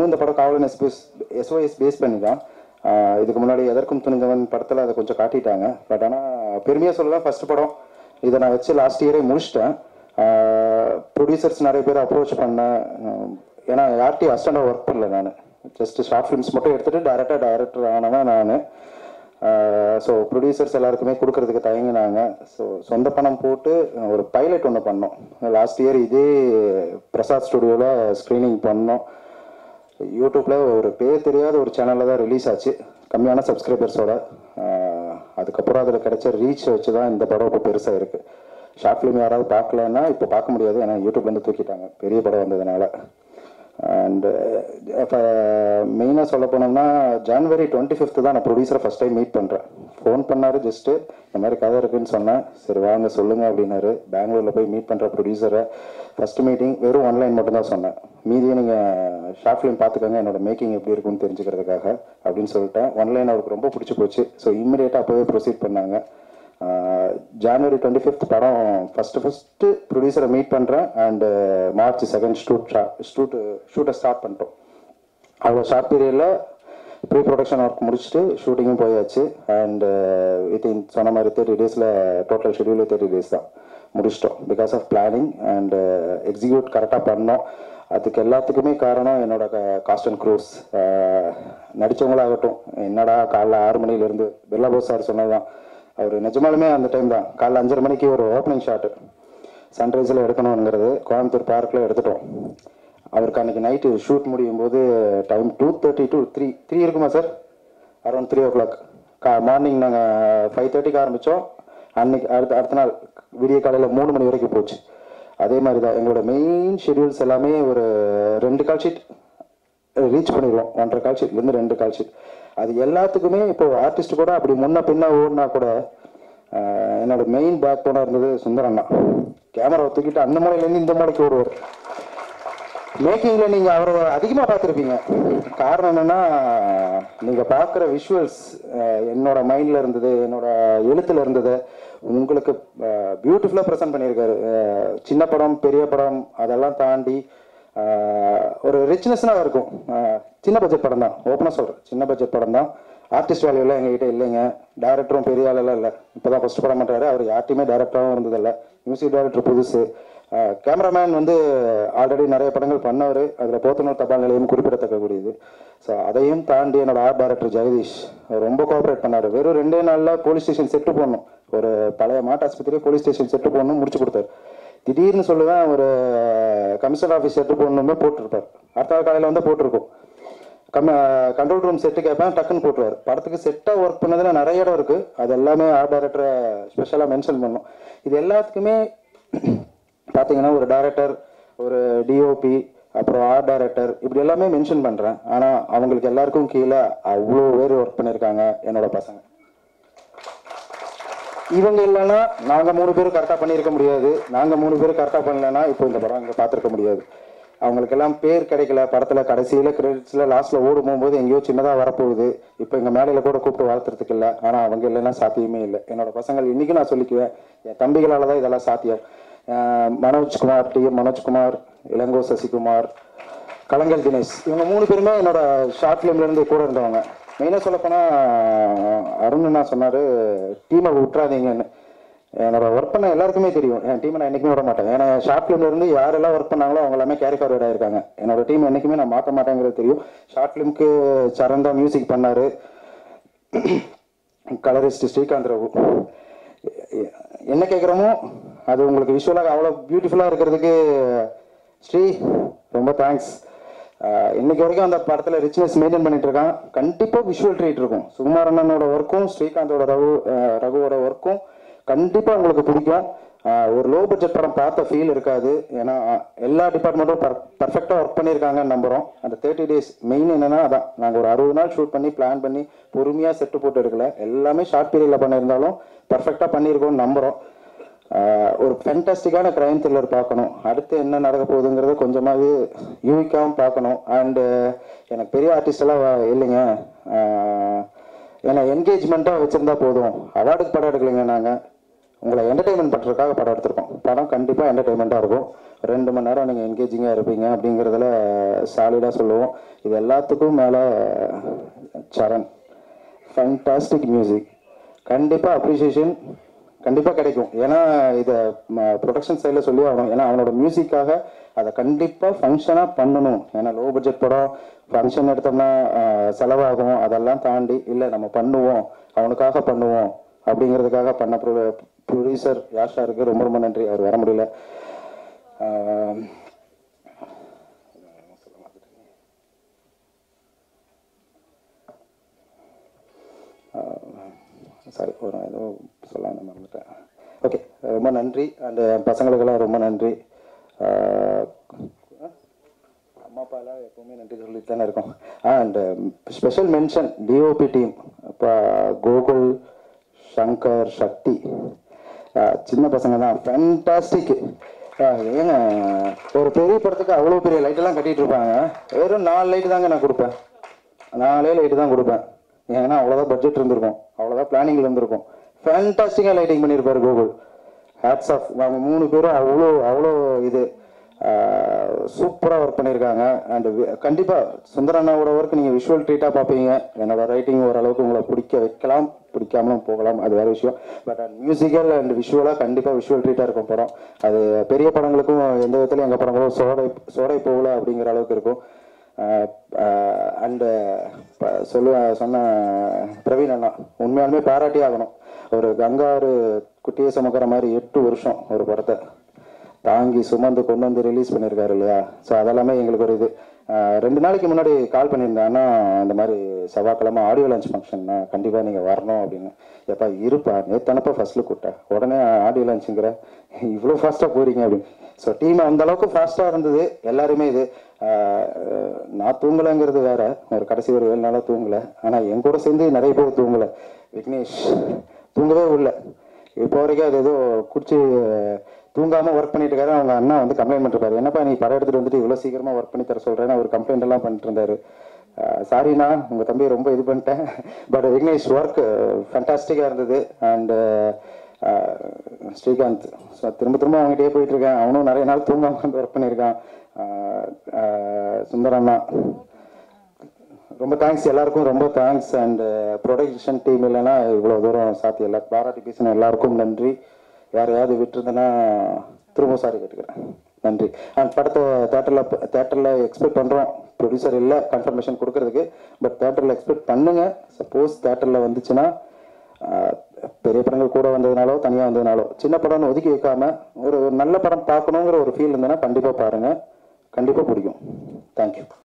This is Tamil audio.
இந்த படம் காவலன் எஸ்பிஎஸ் எஸ்ஓஎஸ் பேஸ் பண்ணி தான் ஆஹ் இதுக்கு முன்னாடி எதற்கும் துணிந்தவன் படத்தில் அதை கொஞ்சம் காட்டிட்டாங்க பட் ஆனால் பெருமையாக சொல்லலாம் ஃபர்ஸ்ட் படம் இதை நான் வச்சு லாஸ்ட் இயரே முடிச்சிட்டேன் ப்ரொடியூசர்ஸ் நிறைய பேர் அப்ரோச் பண்ணேன் ஆஹ் ஏன்னா யார்கிட்டையும் அஸ்டண்டாக ஒர்க் பண்ணல நான் ஜஸ்ட் ஷார்ட் ஃபிலிம்ஸ் மட்டும் எடுத்துகிட்டு டேரெக்டாக டைரக்டர் ஆனவன் நான் ஸோ ப்ரொடியூசர்ஸ் எல்லாருக்குமே கொடுக்கறதுக்கு தயங்கினாங்க ஸோ சொந்த பணம் போட்டு ஒரு பைலட் ஒன்று பண்ணோம் லாஸ்ட் இயர் இதே பிரசாத் ஸ்டுடியோவில் ஸ்க்ரீனிங் பண்ணோம் யூடியூப்ல ஒரு பேர் தெரியாத ஒரு சேனலில் தான் ரிலீஸ் ஆச்சு கம்மியான சப்ஸ்கிரைபர்ஸோட அதுக்கப்புறம் அதில் கிடைச்ச ரீச் வச்சு தான் இந்த படம் இப்போ பெருசாக இருக்குது ஷார்ட் ஃபிலிம் யாராவது பார்க்கலன்னா இப்போ பார்க்க முடியாது ஏன்னா யூடியூப்லேருந்து தூக்கிட்டாங்க பெரிய படம் வந்ததுனால அண்டு இப்போ மெயினாக சொல்ல போனோம்னா ஜனவரி டுவெண்ட்டி ஃபிஃப்த்து தான் நான் ப்ரொடியூசரை ஃபஸ்ட் டைம் மீட் பண்ணுறேன் ஃபோன் பண்ணார் ஜஸ்ட்டு இந்த மாதிரி கதை இருக்குன்னு சொன்னேன் சரி வாங்க சொல்லுங்க அப்படின்னாரு பெங்களூரில் போய் மீட் பண்ணுற ப்ரொடியூசரை ஃபஸ்ட் மீட்டிங் வெறும் ஆன்லைன் மட்டும் தான் சொன்னேன் மீதியை நீங்கள் ஷார்ட் ஃபிலிம் பார்த்துக்கோங்க என்னோட மேக்கிங் எப்படி இருக்குன்னு தெரிஞ்சுக்கிறதுக்காக அப்படின்னு சொல்லிட்டேன் ஒன்லைன் அவருக்கு ரொம்ப பிடிச்சி போச்சு ஸோ இம்மிடியேட்டாக அப்போவே ப்ரொசீட் பண்ணாங்க ஜான்வரி டுவெண்ட்டி ஃபிஃப்த் படம் ஃபஸ்ட்டு ஃபஸ்ட்டு ப்ரொடியூசரை மீட் பண்ணுறேன் and March second shoot shoot ஷூட்டை ஸ்டார்ட் பண்ணிட்டோம் அவ்வளோ ஷார்ட் பீரியடில் ப்ரீ ப்ரொடக்ஷன் ஒர்க் முடிச்சுட்டு ஷூட்டிங்கும் போயாச்சு அண்ட் வித்தின் சொன்ன மாதிரி தேர்ட்டி டேஸில் டோட்டல் ஷெடியூலே தேர்ட்டி டேஸ் தான் முடிச்சிட்டோம் because of planning and execute கரெக்டாக பண்ணோம் அதுக்கு எல்லாத்துக்குமே காரணம் என்னோட காஸ்ட் அண்ட் க்ரூஸ் நடித்தவங்களாகட்டும் என்னடா காலைல ஆறு மணிலேருந்து பிர்லா போஸ் சார் சொன்னதுதான் அவர் நிஜமாலுமே அந்த டைம் தான் காலைல அஞ்சரை மணிக்கு ஒரு ஓப்பனிங் ஷாட்டு சன்ரைஸில் எடுக்கணுங்கிறது கோயம்புத்தூர் பார்க்கில் எடுத்துட்டோம் அவருக்கு அன்னைக்கு நைட்டு ஷூட் முடியும் போது time two thirty two three three இருக்குமா sir around three o'clock கா மார்னிங் நாங்கள் ஃபைவ் தேர்ட்டிக்கு ஆரம்பித்தோம் அன்னைக்கு அடுத்த அடுத்த நாள் விடிய காலையில் மூணு மணி வரைக்கும் போச்சு அதே மாதிரி தான் எங்களோட மெயின் ஷெடியூல்ஸ் எல்லாமே ஒரு ரெண்டு கால் ஷீட் ரீச் பண்ணிடுவோம் ஒன்றரை கால் ஷீட்லேருந்து ரெண்டு கால் ஷீட் அது எல்லாத்துக்குமே இப்போ ஆர்டிஸ்ட் கூட அப்படி முன்ன பின்ன ஓடினா கூட ஆஹ், என்னோட மெயின் பேக் போனாக இருந்தது சுந்தரண்ணா கேமராவை தூக்கிட்டு அந்த மூலையிலேருந்து இந்த மூலைக்கு ஓடுவார் மேக்கிங்ல நீங்க அவரை அதிகமா பார்த்துருப்பீங்க காரணம் என்னன்னா நீங்க பார்க்குற விஷுவல்ஸ் என்னோட மைண்ட்ல இருந்தது என்னோட எழுத்துல இருந்தது உங்களுக்கு பியூட்டிஃபுல்லா ப்ரெசென்ட் பண்ணியிருக்காரு அஹ், சின்ன படம் பெரிய படம் அதெல்லாம் தாண்டி அஹ், ஒரு ரிச்னஸ்னாக இருக்கும் அஹ், சின்ன பட்ஜெட் படம் தான் ஓப்பனாக சொல்கிறேன் சின்ன பட்ஜெட் படம் தான் ஆர்டிஸ்ட் வேல்யூலாம் எங்ககிட்ட இல்லைங்க டேரக்டரும் பெரிய ஆளெல்லாம் இல்லை இப்போ தான் ஃபஸ்ட் படம் பண்ணுறாரு அவர் யார்ட்டையுமே டேரக்டராகவும் இருந்ததில்லை மியூசிக் டைரக்டர் புதுசு கேமராமேன் வந்து ஆல்ரெடி நிறைய படங்கள் பண்ணவர் அதில் போத்தனூர் தபால் நிலையம் குறிப்பிடத்தக்கக்கூடியது ஸோ அதையும் தாண்டி என்னோட ஆர்ட் டைரக்டர் ஜெகதீஷ் அவர் ரொம்ப கோஆப்ரேட் பண்ணார் வெறும் ரெண்டே நாளில் போலீஸ் ஸ்டேஷன் செட்டு போடணும் ஒரு பழைய மாட்டு ஆஸ்பத்திரி போலீஸ் ஸ்டேஷன் செட்டு போடணும் முடிச்சு கொடுத்தாரு திடீர்னு சொல்லுவேன் ஒரு கமிஷனர் ஆஃபீஸ் செட்டு போடணுமே போட்டிருப்பார் அடுத்த நாள் காலையில் வந்து போட்டிருக்கோம் கம் கண்ட்ரோல் ரூம் செட்டு கேட்பேன் டக்குன்னு போட்டுருவார் படத்துக்கு செட்டாக ஒர்க் பண்ணதுல நிறைய இடம் இருக்குது அது எல்லாமே ஆர்ட் டைரக்டரை ஸ்பெஷலாக மென்ஷன் பண்ணோம் இது எல்லாத்துக்குமே பார்த்தீங்கன்னா ஒரு டைரக்டர் ஒரு டிஓபி அப்புறம் ஆர்ட் டைரக்டர் இப்படி எல்லாமே மென்ஷன் பண்ணுறேன் ஆனால் அவங்களுக்கு எல்லாருக்கும் கீழே அவ்வளோ பேர் ஒர்க் பண்ணியிருக்காங்க என்னோட பசங்க இவங்க இல்லைன்னா நாங்கள் மூணு பேரும் கரெக்டாக பண்ணியிருக்க முடியாது நாங்கள் மூணு பேரும் கரெக்டாக பண்ணலைன்னா இப்போ இந்த படம் இங்கே பார்த்துருக்க முடியாது அவங்களுக்கெல்லாம் பேர் கிடைக்கல படத்தில் கடைசியில் கிரெடிட்ஸில் லாஸ்ட்டில் ஓடும் போகும்போது எங்கேயோ சின்னதாக வரப்போகுது இப்போ எங்கள் மேடையில் கூட கூப்பிட்டு வளர்த்துறதுக்கு இல்லை ஆனால் அவங்க இல்லைன்னா சாத்தியமே இல்லை என்னோட பசங்கள் இன்றைக்கும் நான் சொல்லிக்குவேன் என் தம்பிகளால் தான் இதெல்லாம் சாத்தியம் அஹ் மனோஜ்குமார் டி எம் மனோஜ்குமார் இளங்கோ சசிகுமார் கலங்கல் தினேஷ் இவங்க மூணு பேருமே என்னோட ஷார்ட் ஃபிலிம்லேருந்து கூட இருந்தவங்க மெயினாக சொல்லப்போனால் அருண் நான் சொன்னார் டீமை விட்டுறாதீங்கன்னு என்னோட ஒர்க் பண்ண எல்லாருக்குமே தெரியும் என் டீமை நான் என்றைக்குமே விட மாட்டேன் ஏன்னா ஷார்ட் ஃபிலிம்ல இருந்து யாரெல்லாம் ஒர்க் பண்ணாங்களோ அவங்க எல்லாமே கேரி ஃபார்வர்ட் ஆயிருக்காங்க என்னோட டீம் என்றைக்குமே நான் மாற்ற மாட்டேங்கிறது தெரியும் ஷார்ட் ஃபிலிம்க்கு சரண் தான் மியூசிக் பண்ணாரு கலரிஸ்ட் ஸ்ரீகாந்த் ரகு என்ன கேட்குறோமோ அது உங்களுக்கு விஷுவலாக அவ்வளோ பியூட்டிஃபுல்லாக இருக்கிறதுக்கு ஸ்ரீ ரொம்ப தேங்க்ஸ் இன்னைக்கு வரைக்கும் அந்த படத்தில் ரிச்னஸ் மெயின்டைன் பண்ணிட்டு இருக்கான் கண்டிப்பாக விஷுவல் ட்ரீட் இருக்கும் சுகுமார் அண்ணனோட ஒர்க்கும் ஸ்ரீகாந்தோட ரகு அஹ், ரகுவோட ஒர்க்கும் கண்டிப்பாக உங்களுக்கு பிடிக்கும் ஆஹ், ஒரு லோ பட்ஜெட் படம் பார்த்த ஃபீல் இருக்காது ஏன்னா ஆஹ், எல்லா டிபார்ட்மெண்ட்டும் பர் பர்ஃபெக்டாக ஒர்க் பண்ணியிருக்காங்கன்னு நம்புகிறோம் அந்த தேர்ட்டி டேஸ் மெயின் என்னன்னா அதான் நாங்கள் ஒரு அறுபது நாள் ஷூட் பண்ணி பிளான் பண்ணி பொறுமையாக செட்டு போட்டு எடுக்கல எல்லாமே ஷார்ட் பீரியடில் பண்ணியிருந்தாலும் பர்ஃபெக்டாக பண்ணியிருக்கோம்னு நம்புகிறோம் ஆஹ் ஒரு ஃபென்டாஸ்டிக்கான கிரைம் த்ரில்லர் பார்க்கணும் அடுத்து என்ன நடக்க போகுதுங்கிறத கொஞ்சமாவது யூனிக்காகவும் பார்க்கணும் அண்டு எனக்கு பெரிய ஆர்டிஸ்ட் எல்லாம் வ- இல்லைங்க ஆஹ் ஏன்னா என்கேஜ்மெண்ட்டாக வச்சுருந்தா போதும் அவார்டுக்கு படம் எடுக்கலைங்க நாங்கள் உங்களை என்டர்டைன்மெண்ட் பண்ணுறதுக்காக படம் எடுத்திருக்கோம் படம் கண்டிப்பாக என்டர்டைன்மெண்ட்டாக இருக்கும் ரெண்டு மணி நேரம் நீங்கள் என்கேஜிங்காக இருப்பீங்க அப்படிங்கிறதுல சாலிடாக சொல்லுவோம் இது எல்லாத்துக்கும் மேலே சரண் ஃபண்டாஸ்டிக் மியூசிக் கண்டிப்பாக அப்ரிசியேஷன் கண்டிப்பாக கிடைக்கும் ஏன்னா இதை ப்ரொடக்ஷன் சைடில் சொல்லி ஆகணும் ஏன்னா அவனோட மியூசிக்காக அதை கண்டிப்பாக ஃபங்க்ஷனாக பண்ணணும் ஏன்னா லோ பட்ஜெட் படம் ஃபங்க்ஷன் எடுத்தோம்னா ஆஹ், செலவாகும் அதெல்லாம் தாண்டி இல்லை நம்ம பண்ணுவோம் அவனுக்காக பண்ணுவோம் அப்படிங்கிறதுக்காக பண்ண ப்ரொ ப்ரொடியூசர் யாஷாருக்கு ரொம்ப ரொம்ப நன்றி அவர் வர முடியல ஆஹ், சாரி ஒரு ஏதோ சொல்லாம மறந்துட்டேன் ஓகே ரொம்ப நன்றி அண்ட் பசங்களுக்கெல்லாம் ரொம்ப நன்றி ஆஹ் அம்மா அப்பாலாம் எப்பவுமே நன்றி சொல்லிட்டு தானே இருக்கோம் and special mention DOP team இப்போ கோகுல் சங்கர் சக்தி ஆஹ் சின்ன பசங்க தான் ஃபேண்டாஸ்டிக் ஏங்க ஒரு பெரிய படத்துக்கு அவ்வளோ பெரிய லைட்டெல்லாம் கட்டிட்டு இருப்பாங்க வெறும் நாலு லைட்டு தாங்க நான் கொடுப்பேன் நாலே லைட்டு தான் கொடுப்பேன் ஏன்னா அவ்வளோதான் பட்ஜெட் இருந்திருக்கும் அவ்வளோதான் பிளானிங்ல இருந்திருக்கும் ஃபேண்டாஸ்டிக்காக லைட்டிங் பண்ணியிருப்பாரு கோகுல் ஹேட்ஸ் ஆஃப் அவங்க மூணு பேரும் அவ்வளோ அவ்வளோ இது சூப்பராக ஒர்க் பண்ணியிருக்காங்க அண்ட் கண்டிப்பாக சுந்தர அண்ணாவோட ஒர்க் நீங்கள் விஷுவல் ட்ரீட்டாக பார்ப்பீங்க என்னோட ரைட்டிங் ஓரளவுக்கு உங்களை பிடிக்க வைக்கலாம் பிடிக்காமலும் போகலாம் அது வேறு விஷயம் பட் மியூசிக்கல் அண்ட் விஷுவலாக கண்டிப்பாக விஷுவல் ட்ரீட்டாக இருக்கும் படம் அது பெரிய படங்களுக்கும் எந்த விதத்துலையும் எங்கள் படங்களும் சோடை சோடை போகல அப்படிங்கிற அளவுக்கு இருக்கும் அண்டு சொல்லுவ சொன்ன பிரவீன் அண்ணா உண்மையாலுமே பாராட்டி ஆகணும் ஒரு கங்காரு குட்டியை சுமக்கிற மாதிரி எட்டு வருஷம் ஒரு படத்தை தாங்கி சுமந்து கொண்டு வந்து ரிலீஸ் பண்ணியிருக்காரு இல்லையா ஸோ அதெல்லாமே எங்களுக்கு ஒரு இது ஆஹ் ரெண்டு நாளைக்கு முன்னாடி கால் பண்ணியிருந்தேன் அண்ணா இந்த மாதிரி செவ்வாய்க்கிழமை ஆடியோ லான்ச் ஃபங்க்ஷன்னா கண்டிப்பாக நீங்கள் வரணும் அப்படின்னு எப்பா இருப்பா நேத்தனப்பா ஃபர்ஸ்ட் கூப்பிட்டேன் உடனே ஆடியோ லான்ச்சுங்கிற இவ்வளோ ஃபாஸ்ட்டாக போறீங்க அப்படின்னு ஸோ டீம் அந்த அளவுக்கு ஃபாஸ்ட்டாக இருந்தது எல்லாருமே இது ஆஹ் நான் தூங்கலைங்கிறது வேற ஒரு கடைசி ஒரு ஏழு நாளாக தூங்கலை ஆனால் என் கூட சேர்ந்து நிறைய பேர் தூங்கலை விக்னேஷ் தூங்கவே இல்லை இப்போ வரைக்கும் அது ஏதோ குடிச்சு தூங்காம ஒர்க் பண்ணிட்டு இருக்காரு அவங்க அண்ணா வந்து கம்ப்ளைண்ட் பண்ணிருப்பாரு என்னப்பா நீ படம் எடுத்துட்டு வந்துட்டு இவ்வளவு சீக்கிரமா ஒர்க் பண்ணி தர சொல்றேன்னு ஒரு கம்ப்ளைண்ட் எல்லாம் பண்ணிட்டு இருந்தாரு சாரிண்ணா உங்க தம்பி ரொம்ப இது பண்ணிட்டேன் பட் விக்னேஷ் ஒர்க் ஃபண்டாஸ்டிக்கா இருந்தது அண்ட் ஸ்ரீகாந்த் ஸோ திரும்ப திரும்ப அவங்ககிட்டயே போயிட்டு இருக்கேன் அவனும் நிறைய நாள் தூங்காம வந்து ஒர்க் பண்ணியிருக்கான் ஆஹ் ஆஹ் சுந்தர் அண்ணா ரொம்ப தேங்க்ஸ் எல்லாருக்கும் ரொம்ப தேங்க்ஸ் அண்ட் ப்ரொடக்ஷன் டீம் இல்லைன்னா இவ்வளோ தூரம் சாத்தி எல்லா பாராட்டி பேசின எல்லாருக்கும் நன்றி யாரையாவது விட்டுருந்தேன்னா திரும்ப சாரி கேட்டுக்கிறேன் நன்றி அண்ட் படத்தை தேட்டரில் தேட்டரில் எக்ஸ்பெக்ட் பண்ணுறோம் ப்ரொடியூசர் இல்லை கன்ஃபர்மேஷன் கொடுக்கறதுக்கு பட் தேட்டரில் எக்ஸ்பெக்ட் பண்ணுங்க சப்போஸ் தேட்டரில் வந்துச்சுன்னா ஆஹ், பெரிய படங்கள் கூட வந்ததுனாலோ தனியாக வந்ததுனாலோ சின்ன படம்னு ஒதுக்கி வைக்காம ஒரு ஒரு நல்ல படம் பார்க்கணுங்கிற ஒரு ஃபீல் இருந்ததுன்னா கண்டிப்பாக பாருங்கள் கண்டிப்பாக பிடிக்கும் தேங்க்யூ